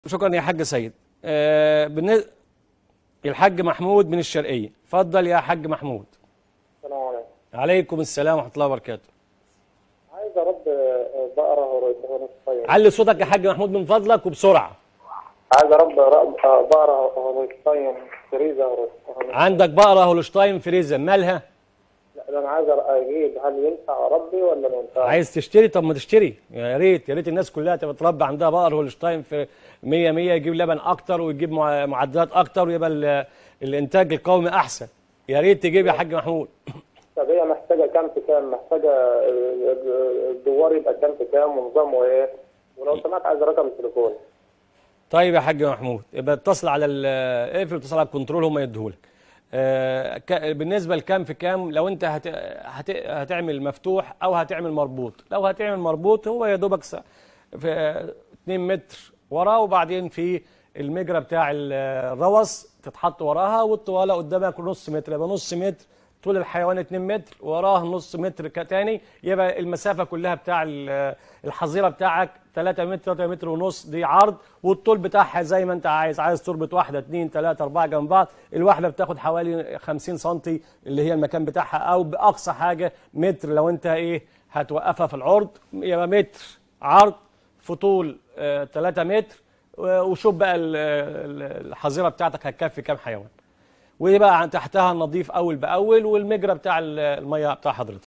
شكرا يا حاج سيد آه بالن- الحاج محمود من الشرقية اتفضل يا حاج محمود السلام عليكم عليكم السلام ورحمة الله وبركاته عايز ارد بقره هوريتون طيب علي صوتك يا حاج محمود من فضلك وبسرعة عايز ارد بقره هوريتون فريزه هوريتون عندك بقرة هولشتاين فريزن مالها لا ده انا عايز اجيب هل ينفع اربي ولا ما ينفعش؟ عايز تشتري طب ما تشتري يا ريت يا ريت الناس كلها تبقى تربي عندها بقر هولشتاين في 100 100 يجيب لبن اكتر ويجيب مع- معدلات اكتر ويبقى ال- الانتاج القومي احسن يا ريت تجيب يا حاج محمود طب هي محتاجه كام في كام؟ محتاجه الدوار يبقى كام في كام ونظامه ايه؟ ولو سمحت عايز رقم التليفون طيب يا حاج محمود يبقى اتصل على ال- اقفل اتصل على الكنترول هم يديهولك آه، ك- بالنسبه لكام في كام لو انت هت... هت... هتعمل مفتوح او هتعمل مربوط لو هتعمل مربوط هو يا دوبك س- في 2 متر وراه وبعدين في المجرى بتاع ال- الروس تتحط وراها والطواله قدامك نص متر يبقى نص متر طول الحيوان 2 متر وراه نص متر ك- تاني يبقى المسافه كلها بتاع ال- الحظيره بتاعك 3 متر 3 متر ونص دي عرض والطول بتاعها زي ما انت عايز عايز تربط واحده 2 3 4 جنب بعض الواحده بتاخد حوالي 50 سم اللي هي المكان بتاعها او باقصى حاجه متر لو انت ايه هتوقفها في العرض يبقى متر عرض في طول 3 متر و- وشوف بقى ال- ال- الحظيره بتاعتك هتكفي كام حيوان ويبقى تحتها نظيف اول باول والمجرى بتاع الميه بتاع حضرتك